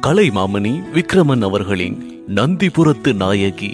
கலைமாமணி விக்ரமன் அவர்களின் நந்திபுரத்து நாயகி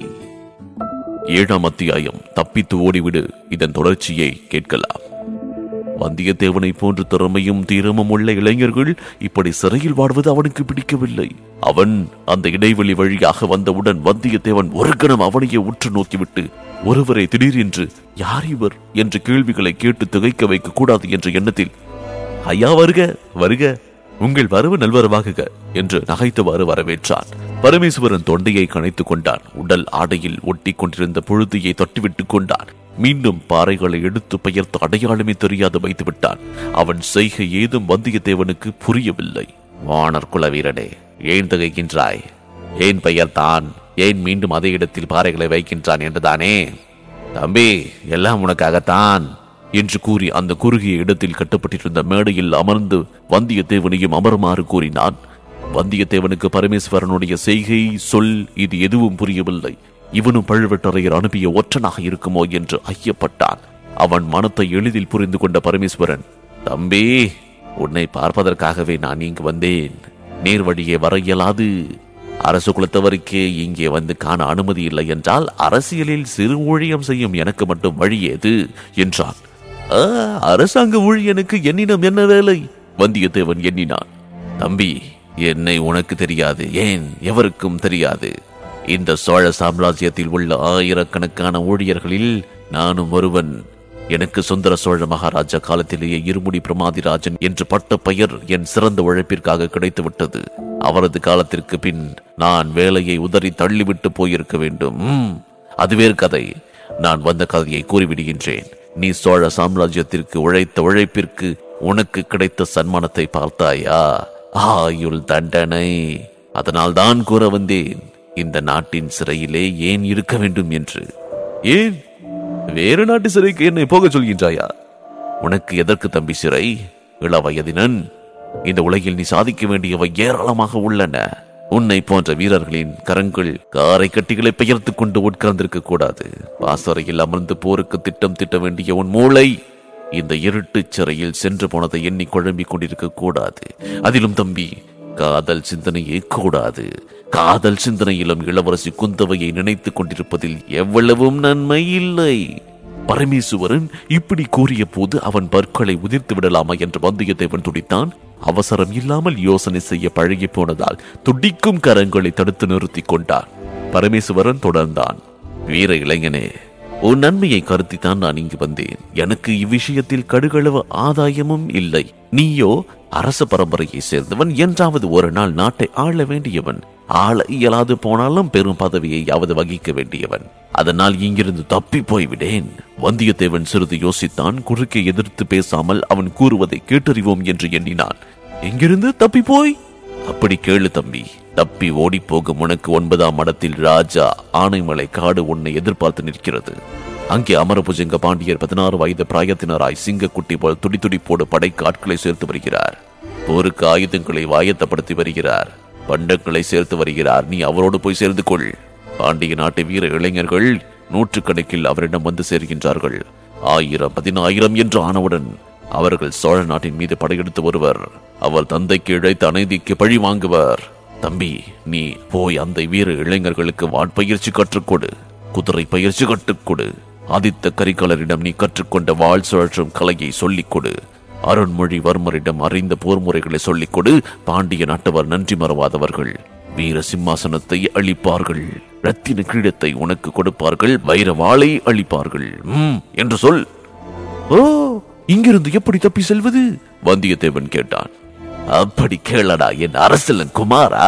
ஏழாம் அத்தியாயம் தப்பித்து ஓடிவிடு இதன் தொடர்ச்சியை கேட்கலாம் வந்தியத்தேவனை போன்ற திறமையும் தீரமும் உள்ள இளைஞர்கள் இப்படி சிறையில் வாழ்வது அவனுக்கு பிடிக்கவில்லை அவன் அந்த இடைவெளி வழியாக வந்தவுடன் வந்தியத்தேவன் ஒரு கணம் அவனையே உற்று நோக்கிவிட்டு ஒருவரை திடீரென்று யார் இவர் என்ற கேள்விகளை கேட்டு திகைக்க வைக்க கூடாது என்ற எண்ணத்தில் ஐயா வருக வருக உங்கள் வரவு நல்வரவாகுக என்று நகைத்தவாறு வரவேற்றான் பரமேஸ்வரன் தொண்டையை கணைத்துக் கொண்டான் உடல் ஆடையில் ஒட்டி கொண்டிருந்த புழுதியை தொட்டிவிட்டுக் கொண்டான் மீண்டும் பாறைகளை எடுத்து பெயர்த்து அடையாளமே தெரியாது வைத்து விட்டான் அவன் செய்கை ஏதும் வந்தியத்தேவனுக்கு புரியவில்லை வானர் குல வீரனே ஏன் திகைக்கின்றாய் ஏன் பெயர்தான் ஏன் மீண்டும் அதே இடத்தில் பாறைகளை வைக்கின்றான் என்றுதானே தம்பி எல்லாம் உனக்காகத்தான் என்று கூறி அந்த குறுகிய இடத்தில் கட்டப்பட்டிருந்த மேடையில் அமர்ந்து வந்தியத்தேவனையும் அமருமாறு கூறினான் வந்தியத்தேவனுக்கு பரமேஸ்வரனுடைய செய்கை சொல் இது எதுவும் புரியவில்லை இவனும் பழுவேட்டரையர் அனுப்பிய ஒற்றனாக இருக்குமோ என்று ஐயப்பட்டான் அவன் மனத்தை எளிதில் புரிந்து கொண்ட பரமேஸ்வரன் தம்பி உன்னை பார்ப்பதற்காகவே நான் இங்கு வந்தேன் நேர் வழியே வர இயலாது அரசு குலத்தவருக்கே இங்கே வந்து காண அனுமதி இல்லை என்றால் அரசியலில் சிறு ஊழியம் செய்யும் எனக்கு மட்டும் வழி ஏது என்றான் "ஆ, அரசாங்க ஊழியனுக்கு என்னிடம் என்ன வேலை வந்தியத்தேவன் எண்ணினான் தம்பி என்னை உனக்கு தெரியாது ஏன் எவருக்கும் தெரியாது இந்த சோழ சாம்ராஜ்யத்தில் உள்ள ஆயிரக்கணக்கான ஊழியர்களில் நானும் ஒருவன் எனக்கு சுந்தர சோழ மகாராஜா காலத்திலேயே இருமுடி பிரமாதிராஜன் என்று பட்ட பெயர் என் சிறந்த உழைப்பிற்காக கிடைத்துவிட்டது அவரது காலத்திற்கு பின் நான் வேலையை உதறி தள்ளிவிட்டு போயிருக்க வேண்டும் ம், அது வேறு கதை நான் வந்த கதையை கூறிவிடுகின்றேன் நீ சோழ சாம்ராஜ்யத்திற்கு உழைத்த உழைப்பிற்கு உனக்கு கிடைத்த சன்மானத்தை பார்த்தாயா ஆயுள் தண்டனை அதனால் தான் கூற வந்தேன் இந்த நாட்டின் சிறையிலே ஏன் இருக்க வேண்டும் என்று ஏன் வேறு நாட்டு சிறைக்கு என்னை போக சொல்கின்றாயா உனக்கு எதற்கு தம்பி சிறை இள வயதினன் இந்த உலகில் நீ சாதிக்க வேண்டியவை ஏராளமாக உள்ளன உன்னை போன்ற வீரர்களின் கரங்கள் காரை கட்டிகளை பெயர்த்துக் கொண்டு உட்கார்ந்திருக்க கூடாது பாசறையில் அமர்ந்து போருக்கு திட்டம் திட்ட வேண்டிய உன் மூளை இந்த இருட்டுச் சிறையில் சென்று போனதை எண்ணி குழம்பிக் கொண்டிருக்க கூடாது அதிலும் தம்பி காதல் சிந்தனையே கூடாது காதல் சிந்தனையிலும் இளவரசி குந்தவையை நினைத்துக் கொண்டிருப்பதில் எவ்வளவும் நன்மை இல்லை பரமேசுவரன் இப்படி கூறிய போது அவன் பற்களை உதிர்த்து விடலாமா என்று வந்தியத்தேவன் துடித்தான் அவசரம் இல்லாமல் யோசனை செய்ய பழகி போனதால் துடிக்கும் கரங்களை தடுத்து நிறுத்திக் கொண்டான் பரமேசுவரன் தொடர்ந்தான் வீர இளைஞனே உன் நன்மையை கருத்தித்தான் நான் இங்கு வந்தேன் எனக்கு இவ்விஷயத்தில் கடுகளவு ஆதாயமும் இல்லை நீயோ அரச பரம்பரையை சேர்ந்தவன் என்றாவது ஒரு நாள் நாட்டை ஆள வேண்டியவன் ஆள இயலாது போனாலும் பெரும் பதவியையாவது வகிக்க வேண்டியவன் அதனால் இங்கிருந்து தப்பி போய்விடேன் வந்தியத்தேவன் சிறிது யோசித்தான் குறுக்கே எதிர்த்து பேசாமல் அவன் கூறுவதை கேட்டறிவோம் என்று எண்ணினான் எங்கிருந்து தப்பி போய் அப்படி கேளு தம்பி தப்பி ஓடி போகும் உனக்கு ஒன்பதாம் மடத்தில் ராஜா ஆனைமலை காடு உன்னை எதிர்பார்த்து நிற்கிறது அங்கே அமரபுஜங்க பாண்டியர் பதினாறு வயது பிராயத்தினராய் சிங்கக்குட்டி போல் துடி துடிப்போடு படைக்கு ஆட்களை சேர்த்து வருகிறார் போருக்கு ஆயுதங்களை வாயத்தப்படுத்தி வருகிறார் பண்டங்களை சேர்த்து வருகிறார் நீ அவரோடு போய் சேர்ந்து கொள் பாண்டிய நாட்டு வீர இளைஞர்கள் நூற்றுக்கணக்கில் அவரிடம் வந்து சேர்கின்றார்கள் ஆயிரம் பதினாயிரம் என்று ஆனவுடன் அவர்கள் சோழ நாட்டின் மீது படையெடுத்து வருவர் அவர் தந்தைக்கு இழைத்த அநீதிக்கு பழி வாங்குவர் தம்பி நீ போய் அந்த வீர இளைஞர்களுக்கு வாட்பயிற்சி கற்றுக்கொடு குதிரை பயிற்சி கற்றுக்கொடு ஆதித்த கரிகாலரிடம் நீ கற்றுக்கொண்ட வாழ் சுழற்றும் கலையை சொல்லிக் கொடு அருண்மொழிவர்மரிடம் அறிந்த போர் முறைகளை சொல்லிக் கொடு பாண்டிய நாட்டவர் நன்றி மறவாதவர்கள் வீர சிம்மாசனத்தை அளிப்பார்கள் ரத்தின கிரீடத்தை உனக்கு கொடுப்பார்கள் வைர வாளை அளிப்பார்கள் ம் என்று சொல் ஓ இங்கிருந்து எப்படி தப்பி செல்வது வந்தியத்தேவன் கேட்டான் அப்படி கேளடா என் அரசலன் குமாரா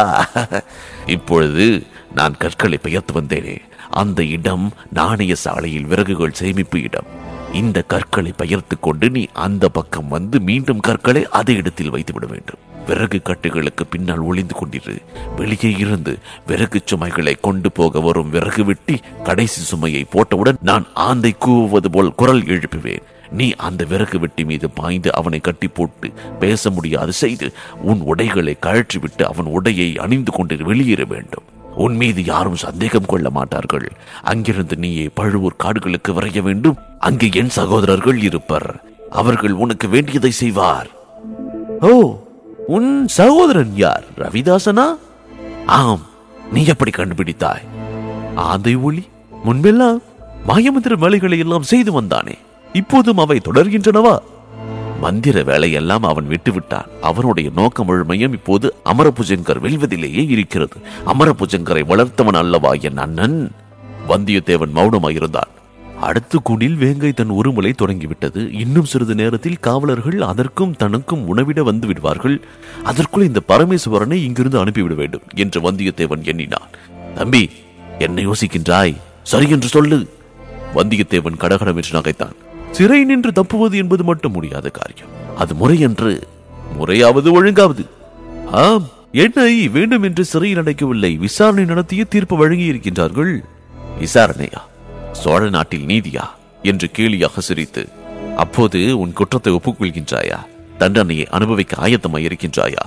இப்பொழுது நான் கற்களை பெயர்த்து வந்தேனே அந்த இடம் நாணய சாலையில் விறகுகள் சேமிப்பு இடம் இந்த கற்களை பெயர்த்து கொண்டு நீ அந்த பக்கம் வந்து மீண்டும் கற்களை அதே இடத்தில் வைத்து விட வேண்டும் விறகு கட்டுகளுக்கு பின்னால் ஒளிந்து கொண்டிரு வெளியே இருந்து விறகு சுமைகளை கொண்டு போக வரும் விறகு வெட்டி கடைசி சுமையை போட்டவுடன் நான் ஆந்தை கூவுவது போல் குரல் எழுப்புவேன் நீ அந்த விறகு வெட்டி மீது பாய்ந்து அவனை கட்டி போட்டு பேச முடியாது செய்து உன் உடைகளை கழற்றிவிட்டு அவன் உடையை அணிந்து கொண்டு வெளியேற வேண்டும் உன் மீது யாரும் சந்தேகம் கொள்ள மாட்டார்கள் அங்கிருந்து நீயே பழுவூர் காடுகளுக்கு வரைய வேண்டும் அங்கே என் சகோதரர்கள் இருப்பர் அவர்கள் உனக்கு வேண்டியதை செய்வார் ஓ உன் சகோதரன் யார் ரவிதாசனா ஆம் நீ எப்படி கண்டுபிடித்தாய் ஆந்தை ஒளி முன்பெல்லாம் மாயமந்திர வேலைகளை எல்லாம் செய்து வந்தானே இப்போதும் அவை தொடர்கின்றனவா மந்திர வேலையெல்லாம் அவன் விட்டுவிட்டான் அவனுடைய நோக்கம் முழுமையும் இப்போது அமரபுஜங்கர் வெல்வதிலேயே இருக்கிறது அமரபுஜங்கரை வளர்த்தவன் அல்லவா என் அண்ணன் வந்தியத்தேவன் மௌனமாயிருந்தான் அடுத்த கூண்டில் வேங்கை தன் உருமுலை தொடங்கிவிட்டது இன்னும் சிறிது நேரத்தில் காவலர்கள் அதற்கும் தனக்கும் உணவிட வந்து விடுவார்கள் அதற்குள் இந்த பரமேஸ்வரனை இங்கிருந்து அனுப்பிவிட வேண்டும் என்று வந்தியத்தேவன் எண்ணினான் தம்பி என்ன யோசிக்கின்றாய் சரி என்று சொல்லு வந்தியத்தேவன் கடகடம் என்று நகைத்தான் சிறை நின்று தப்புவது என்பது மட்டும் முடியாத காரியம் அது முறை என்று முறையாவது ஒழுங்காவது ஆம் என்னை வேண்டும் என்று சிறையில் அடைக்கவில்லை விசாரணை நடத்திய தீர்ப்பு வழங்கி இருக்கின்றார்கள் விசாரணையா சோழ நாட்டில் நீதியா என்று கேலியாக சிரித்து அப்போது உன் குற்றத்தை ஒப்புக்கொள்கின்றாயா தண்டனையை அனுபவிக்க ஆயத்தமாய் இருக்கின்றாயா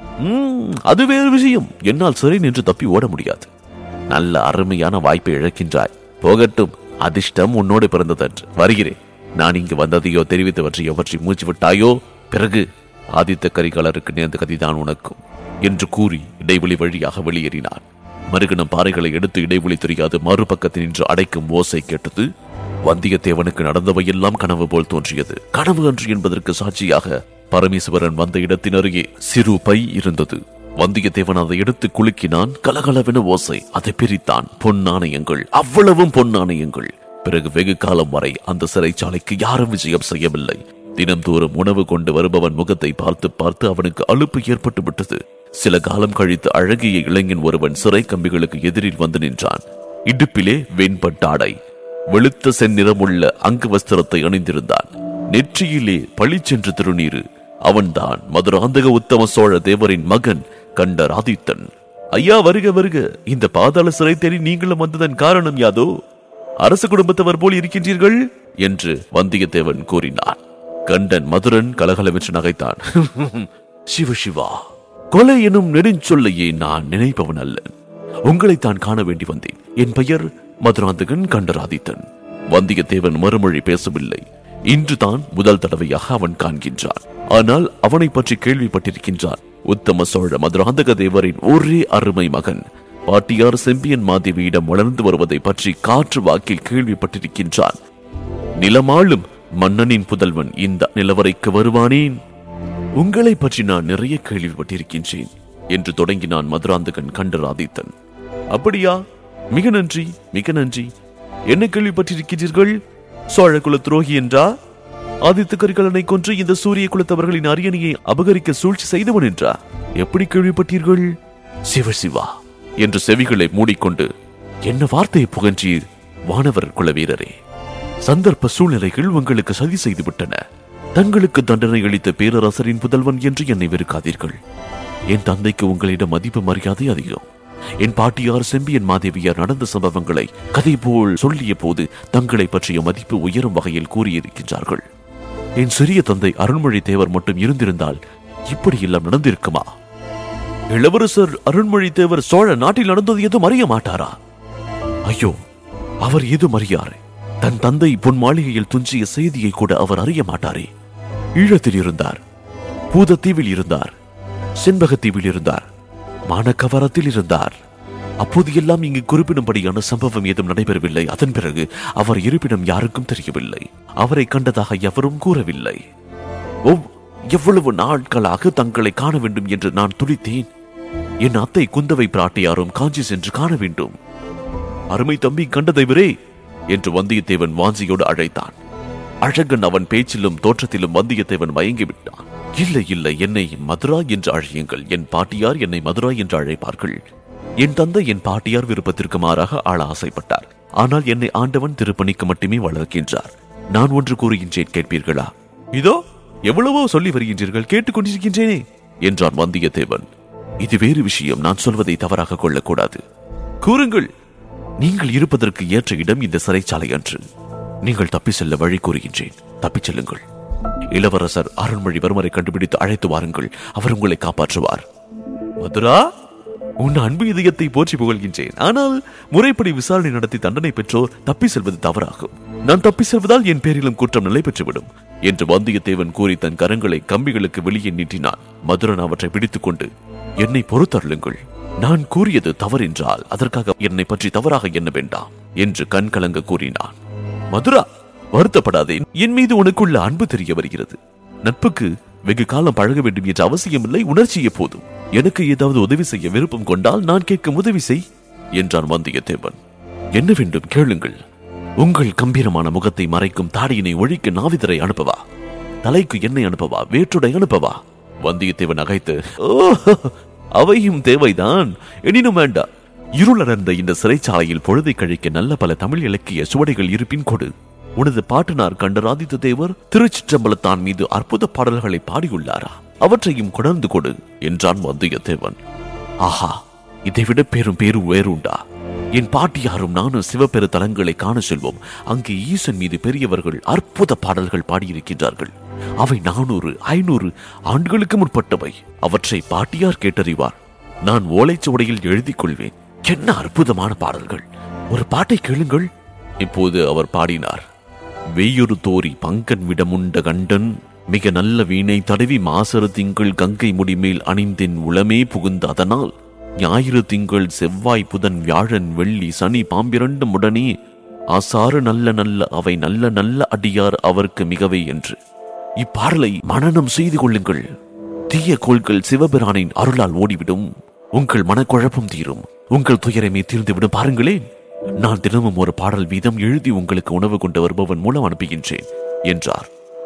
"ம், அது வேறு விஷயம் என்னால் சிறை நின்று தப்பி ஓட முடியாது நல்ல அருமையான வாய்ப்பை இழக்கின்றாய் போகட்டும் அதிர்ஷ்டம் உன்னோடு பிறந்ததன்று வருகிறேன் நான் இங்கு வந்ததையோ தெரிவித்தவற்றையோ பற்றி மூச்சு விட்டாயோ பிறகு ஆதித்த கரிகாலருக்கு நேர்ந்த கதிதான் உனக்கும் என்று கூறி இடைவெளி வழியாக வெளியேறினான் மறுகணம் பாறைகளை எடுத்து இடைவெளி தெரியாது மறுபக்கத்தில் நின்று அடைக்கும் ஓசை கேட்டது வந்தியத்தேவனுக்கு நடந்தவையெல்லாம் கனவு போல் தோன்றியது கனவு அன்று என்பதற்கு சாட்சியாக பரமேஸ்வரன் வந்த இடத்தின் அருகே சிறு பை இருந்தது வந்தியத்தேவன் அதை எடுத்து குலுக்கினான் கலகலவென ஓசை அதை பிரித்தான் பொன் நாணயங்கள் அவ்வளவும் பொன் நாணயங்கள் பிறகு வெகு காலம் வரை அந்த சிறைச்சாலைக்கு யாரும் விஜயம் செய்யவில்லை தினம்தோறும் உணவு கொண்டு வருபவன் முகத்தை பார்த்து பார்த்து அவனுக்கு அலுப்பு ஏற்பட்டு விட்டது சில காலம் கழித்து அழகிய இளைஞன் ஒருவன் சிறை கம்பிகளுக்கு எதிரில் வந்து நின்றான் இடுப்பிலே வெண்பட்டாடை வெளுத்த செந்நிறமுள்ள அங்கு வஸ்திரத்தை அணிந்திருந்தான் நெற்றியிலே பளிச்சென்று திருநீரு அவன்தான் மதுராந்தக உத்தம சோழ தேவரின் மகன் கண்டராதித்தன் ஐயா வருக வருக இந்த பாதாள சிறை தேடி நீங்களும் வந்ததன் காரணம் யாதோ அரச குடும்பத்தவர் போல் இருக்கின்றீர்கள் என்று வந்தியத்தேவன் கூறினான் கண்டன் மதுரன் கலகலவென்று நகைத்தான் சிவ சிவா கொலை எனும் நெடுஞ்சொல்லையே நான் நினைப்பவன் அல்லன் உங்களைத்தான் காண வேண்டி வந்தேன் என் பெயர் மதுராந்தகன் கண்டராதித்தன் வந்தியத்தேவன் மறுமொழி பேசவில்லை இன்றுதான் முதல் தடவையாக அவன் காண்கின்றான் ஆனால் அவனை பற்றி கேள்விப்பட்டிருக்கின்றான் உத்தம சோழ மதுராந்தக தேவரின் ஒரே அருமை மகன் பாட்டியார் செம்பியன் மாதேவியிடம் வளர்ந்து வருவதை பற்றி காற்று வாக்கில் கேள்விப்பட்டிருக்கின்றான் நிலமாளும் மன்னனின் புதல்வன் இந்த நிலவரைக்கு வருவானேன் உங்களை பற்றி நான் நிறைய கேள்விப்பட்டிருக்கின்றேன் என்று தொடங்கினான் மதுராந்தகன் கண்டராதித்தன் அப்படியா மிக நன்றி மிக நன்றி என்ன கேள்விப்பட்டிருக்கிறீர்கள் சோழ குல துரோகி என்றா ஆதித்த கரிகாலனை கொன்று இந்த சூரிய குலத்தவர்களின் அரியணையை அபகரிக்க சூழ்ச்சி செய்தவன் என்றா எப்படி கேள்விப்பட்டீர்கள் சிவ சிவா என்று செவிகளை மூடிக்கொண்டு என்ன வார்த்தையை புகன்றீர் வானவர் குல வீரரே சந்தர்ப்ப சூழ்நிலைகள் உங்களுக்கு சதி செய்து விட்டன தங்களுக்கு தண்டனை அளித்த பேரரசரின் புதல்வன் என்று என்னை வெறுக்காதீர்கள் என் தந்தைக்கு உங்களிடம் மதிப்பு மரியாதை அதிகம் என் பாட்டியார் செம்பியன் மாதேவியார் நடந்த சம்பவங்களை கதை போல் சொல்லிய போது தங்களை பற்றிய மதிப்பு உயரும் வகையில் கூறியிருக்கின்றார்கள் என் சிறிய தந்தை அருண்மொழி தேவர் மட்டும் இருந்திருந்தால் இப்படி எல்லாம் நடந்திருக்குமா இளவரசர் அருண்மொழி தேவர் சோழ நாட்டில் நடந்தது எதுவும் அறிய மாட்டாரா ஐயோ அவர் எது அறியாரு தன் தந்தை பொன் மாளிகையில் துஞ்சிய செய்தியை கூட அவர் அறிய மாட்டாரே ஈழத்தில் இருந்தார் பூதத்தீவில் இருந்தார் செண்பகத்தீவில் இருந்தார் மானக்கவரத்தில் இருந்தார் அப்போது எல்லாம் இங்கு குறிப்பிடும்படியான சம்பவம் ஏதும் நடைபெறவில்லை அதன் பிறகு அவர் இருப்பிடம் யாருக்கும் தெரியவில்லை அவரை கண்டதாக எவரும் கூறவில்லை ஓ எவ்வளவு நாட்களாக தங்களை காண வேண்டும் என்று நான் துடித்தேன் என் அத்தை குந்தவை பிராட்டியாரும் காஞ்சி சென்று காண வேண்டும் அருமை தம்பி கண்டதைவரே என்று வந்தியத்தேவன் வாஞ்சியோடு அழைத்தான் அழகன் அவன் பேச்சிலும் தோற்றத்திலும் வந்தியத்தேவன் மயங்கி விட்டான் இல்லை இல்லை என்னை மதுரா என்று அழையுங்கள் என் பாட்டியார் என்னை மதுரா என்று அழைப்பார்கள் என் தந்தை என் பாட்டியார் விருப்பத்திற்கு மாறாக ஆள ஆசைப்பட்டார் ஆனால் என்னை ஆண்டவன் திருப்பணிக்கு மட்டுமே வளர்க்கின்றார் நான் ஒன்று கூறுகின்றேன் கேட்பீர்களா இதோ எவ்வளவோ சொல்லி வருகின்றீர்கள் கேட்டுக்கொண்டிருக்கின்றேனே என்றான் வந்தியத்தேவன் இது வேறு விஷயம் நான் சொல்வதை தவறாக கொள்ளக்கூடாது கூறுங்கள் நீங்கள் இருப்பதற்கு ஏற்ற இடம் இந்த சிறைச்சாலை அன்று நீங்கள் தப்பி செல்ல வழி கூறுகின்றேன் தப்பிச் செல்லுங்கள் இளவரசர் அருண்மொழிவர்மரை கண்டுபிடித்து அழைத்து வாருங்கள் அவர் உங்களை காப்பாற்றுவார் மதுரா உன் அன்பு இதயத்தை போற்றி புகழ்கின்றேன் ஆனால் முறைப்படி விசாரணை நடத்தி தண்டனை பெற்றோர் தப்பி செல்வது தவறாகும் நான் தப்பி செல்வதால் என் பேரிலும் குற்றம் நிலை பெற்றுவிடும் என்று வந்தியத்தேவன் கூறி தன் கரங்களை கம்பிகளுக்கு வெளியே நீட்டினான் மதுரன் அவற்றை பிடித்துக் கொண்டு என்னை பொறுத்தருளுங்கள் நான் கூறியது தவறென்றால் அதற்காக என்னை பற்றி தவறாக எண்ண வேண்டாம் என்று கண் கலங்க கூறினான் மதுரா வருத்தப்படாதே என் மீது உனக்குள்ள அன்பு தெரிய வருகிறது நட்புக்கு வெகு காலம் பழக வேண்டும் என்ற அவசியமில்லை உணர்ச்சியே போதும் எனக்கு ஏதாவது உதவி செய்ய விருப்பம் கொண்டால் நான் கேட்கும் உதவி செய் என்றான் வந்தியத்தேவன் என்ன வேண்டும் கேளுங்கள் உங்கள் கம்பீரமான முகத்தை மறைக்கும் தாடியினை ஒழிக்க நாவிதரை அனுப்பவா தலைக்கு எண்ணெய் அனுப்பவா வேற்றுடை அனுப்பவா வந்தியத்தேவன் அகைத்து "ஓ, அவையும் தேவைதான் எனினும் வேண்டாம் இருளடர்ந்த இந்த சிறைச்சாலையில் பொழுதை கழிக்க நல்ல பல தமிழ் இலக்கிய சுவடைகள் இருப்பின் கொடு உனது பாட்டனார் கண்டராதித்த தேவர் திருச்சிற்றம்பலத்தான் மீது அற்புத பாடல்களை பாடியுள்ளாரா அவற்றையும் கொணர்ந்து கொடு என்றான் வந்தியத்தேவன் ஆஹா இதைவிட பெரும் பேரு வேறுண்டா என் பாட்டியாரும் நானும் சிவபெரு தலங்களை காண செல்வோம் அங்கே ஈசன் மீது பெரியவர்கள் அற்புத பாடல்கள் பாடியிருக்கின்றார்கள் அவை நானூறு ஐநூறு ஆண்டுகளுக்கு முற்பட்டவை அவற்றை பாட்டியார் கேட்டறிவார் நான் ஓலைச்சுவடையில் எழுதிக் கொள்வேன் என்ன அற்புதமான பாடல்கள் ஒரு பாட்டை கேளுங்கள் இப்போது அவர் பாடினார் வெய்யொரு தோரி பங்கன் விடமுண்ட கண்டன் மிக நல்ல வீணை தடவி மாசறு திங்கள் கங்கை முடிமேல் அணிந்தின் உளமே புகுந்த அதனால் ஞாயிறு திங்கள் செவ்வாய் புதன் வியாழன் வெள்ளி சனி பாம்பிரண்டும் உடனே ஆசாறு நல்ல நல்ல அவை நல்ல நல்ல அடியார் அவருக்கு மிகவே என்று இப்பாடலை மனனம் செய்து கொள்ளுங்கள் தீய கோள்கள் சிவபிரானின் அருளால் ஓடிவிடும் உங்கள் மனக்குழப்பம் தீரும் உங்கள் துயரமே தீர்ந்துவிடும் பாருங்களேன் நான் தினமும் ஒரு பாடல் வீதம் எழுதி உங்களுக்கு உணவு கொண்டு வருபவன் மூலம் அனுப்புகின்றேன் என்றார்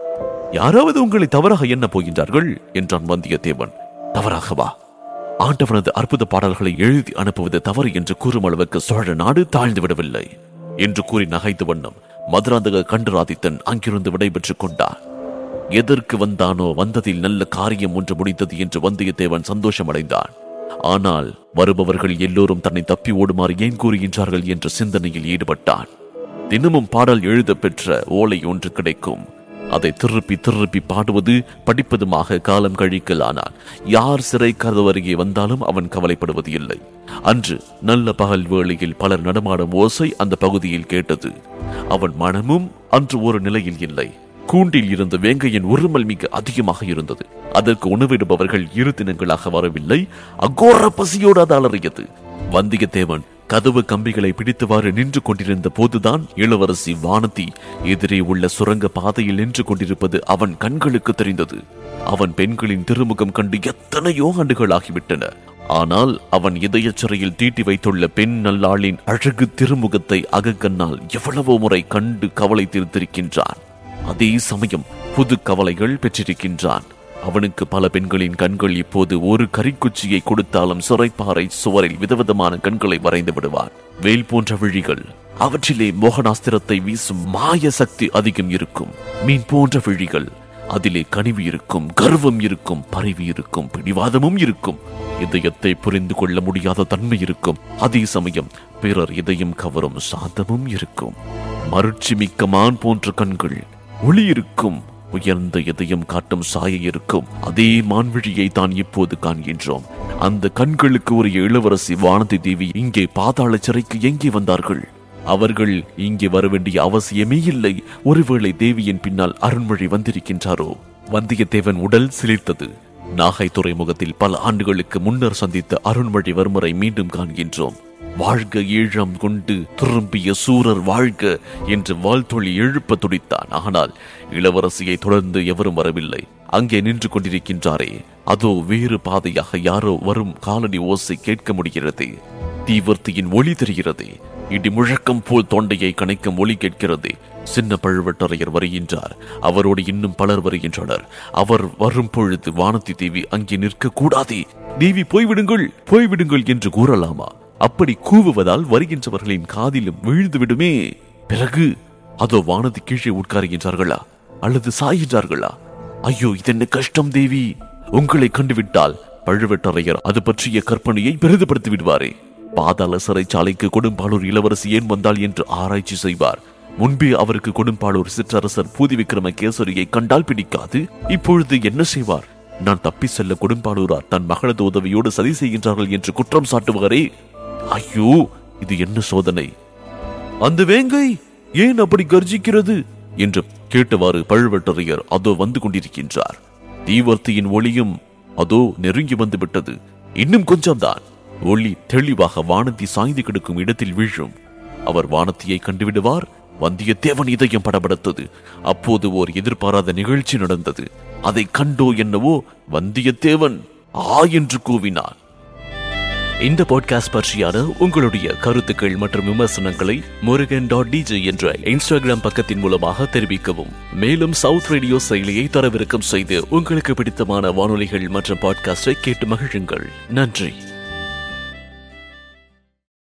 யாராவது உங்களை தவறாக எண்ணப் போகின்றார்கள் என்றான் வந்தியத்தேவன் தவறாகவா ஆண்டவனது அற்புத பாடல்களை எழுதி அனுப்புவது தவறு என்று கூறும் அளவுக்கு சோழ நாடு தாழ்ந்து விடவில்லை என்று கூறி நகைத்து வண்ணம் மதுராந்தக கண்டராதித்தன் அங்கிருந்து விடைபெற்றுக் கொண்டார் எதற்கு வந்தானோ வந்ததில் நல்ல காரியம் ஒன்று முடிந்தது என்று வந்தியத்தேவன் சந்தோஷம் அடைந்தான் ஆனால் வருபவர்கள் எல்லோரும் தன்னை தப்பி ஓடுமாறு ஏன் கூறுகின்றார்கள் என்ற சிந்தனையில் ஈடுபட்டான் தினமும் பாடல் எழுத பெற்ற ஓலை ஒன்று கிடைக்கும் அதை திருப்பி திருப்பி பாடுவது படிப்பதுமாக காலம் கழிக்கலானான் யார் சிறை கதவு அருகே வந்தாலும் அவன் கவலைப்படுவது இல்லை அன்று நல்ல பகல் வேளையில் பலர் நடமாடும் ஓசை அந்த பகுதியில் கேட்டது அவன் மனமும் அன்று ஒரு நிலையில் இல்லை கூண்டில் இருந்த வேங்கையின் உருமல் மிக அதிகமாக இருந்தது அதற்கு உணவிடுபவர்கள் இரு தினங்களாக வரவில்லை அகோர பசியோடு அது அலறியது வந்தியத்தேவன் கதவு கம்பிகளை பிடித்தவாறு நின்று கொண்டிருந்த போதுதான் இளவரசி வானதி எதிரே உள்ள சுரங்க பாதையில் நின்று கொண்டிருப்பது அவன் கண்களுக்கு தெரிந்தது அவன் பெண்களின் திருமுகம் கண்டு எத்தனையோ ஆண்டுகளாகிவிட்டன ஆனால் அவன் இதயச் சிறையில் தீட்டி வைத்துள்ள பெண் நல்லாளின் அழகு திருமுகத்தை அகக்கண்ணால் எவ்வளவோ முறை கண்டு கவலை தீர்த்திருக்கின்றான் அதே சமயம் புது கவலைகள் பெற்றிருக்கின்றான் அவனுக்கு பல பெண்களின் கண்கள் இப்போது ஒரு கரிக்குச்சியை கொடுத்தாலும் சிறைப்பாறை சுவரில் விதவிதமான கண்களை வரைந்து விடுவான் வேல் போன்ற விழிகள் அவற்றிலே மோகனாஸ்திரத்தை வீசும் மாய சக்தி அதிகம் இருக்கும் மீன் போன்ற விழிகள் அதிலே கனிவு இருக்கும் கர்வம் இருக்கும் பரிவு இருக்கும் பிடிவாதமும் இருக்கும் இதயத்தை புரிந்து கொள்ள முடியாத தன்மை இருக்கும் அதே சமயம் பிறர் இதயம் கவரும் சாந்தமும் இருக்கும் மருட்சி மிக்க மான் போன்ற கண்கள் ஒளி இருக்கும் உயர்ந்த இதயம் காட்டும் சாயை இருக்கும் அதே மான்விழியை தான் இப்போது காண்கின்றோம் அந்த கண்களுக்கு ஒரு இளவரசி வானதி தேவி இங்கே பாதாள சிறைக்கு எங்கே வந்தார்கள் அவர்கள் இங்கே வர வேண்டிய அவசியமே இல்லை ஒருவேளை தேவியின் பின்னால் அருண்மொழி வந்திருக்கின்றாரோ வந்தியத்தேவன் உடல் சிலிர்த்தது நாகை துறைமுகத்தில் பல ஆண்டுகளுக்கு முன்னர் சந்தித்த அருண்மொழிவர்மரை மீண்டும் காண்கின்றோம் வாழ்க ஈழம் கொண்டு திரும்பிய சூரர் வாழ்க என்று வாழ்த்தொழி எழுப்ப துடித்தான் ஆனால் இளவரசியை தொடர்ந்து எவரும் வரவில்லை அங்கே நின்று கொண்டிருக்கின்றாரே அதோ வேறு பாதையாக யாரோ வரும் காலடி ஓசை கேட்க முடிகிறது தீவர்த்தியின் ஒளி தெரிகிறது இடி முழக்கம் போல் தொண்டையை கணைக்கும் ஒளி கேட்கிறது சின்ன பழுவட்டரையர் வருகின்றார் அவரோடு இன்னும் பலர் வருகின்றனர் அவர் வரும் பொழுது வானதி தேவி அங்கே நிற்க கூடாதே தேவி போய்விடுங்கள் போய்விடுங்கள் என்று கூறலாமா அப்படி கூவுவதால் வருகின்றவர்களின் காதிலும் விழுந்து விடுமே பிறகு அதோ வானதி கீழே உட்காருகின்றார்களா அல்லது சாய்கின்றார்களா ஐயோ இதென்ன கஷ்டம் தேவி உங்களை கண்டுவிட்டால் பழுவேட்டரையர் அது பற்றிய கற்பனையை பெரிதுபடுத்தி விடுவாரே பாதாள சிறைச்சாலைக்கு கொடும்பாளூர் இளவரசி ஏன் வந்தாள் என்று ஆராய்ச்சி செய்வார் முன்பே அவருக்கு கொடும்பாளூர் சிற்றரசர் பூதி விக்ரம கேசரியை கண்டால் பிடிக்காது இப்பொழுது என்ன செய்வார் நான் தப்பி செல்ல கொடும்பாளூரார் தன் மகளது உதவியோடு சதி செய்கின்றார்கள் என்று குற்றம் சாட்டுவாரே ஐயோ இது என்ன சோதனை அந்த வேங்கை ஏன் அப்படி கர்ஜிக்கிறது என்று கேட்டவாறு பழுவேட்டரையர் அதோ வந்து கொண்டிருக்கின்றார் தீவர்த்தியின் ஒளியும் அதோ நெருங்கி வந்து விட்டது இன்னும் கொஞ்சம்தான் ஒளி தெளிவாக வானதி சாய்ந்து கிடக்கும் இடத்தில் வீழும் அவர் வானத்தியை கண்டுவிடுவார் வந்தியத்தேவன் இதயம் படபடத்தது அப்போது ஓர் எதிர்பாராத நிகழ்ச்சி நடந்தது அதை கண்டோ என்னவோ வந்தியத்தேவன் ஆ என்று கூவினான் இந்த பாட்காஸ்ட் பற்றியான உங்களுடைய கருத்துக்கள் மற்றும் விமர்சனங்களை முருகன் டாட் டிஜே என்ற இன்ஸ்டாகிராம் பக்கத்தின் மூலமாக தெரிவிக்கவும் மேலும் சவுத் ரேடியோ செயலியை தரவிறக்கம் செய்து உங்களுக்கு பிடித்தமான வானொலிகள் மற்றும் பாட்காஸ்டை கேட்டு மகிழுங்கள் நன்றி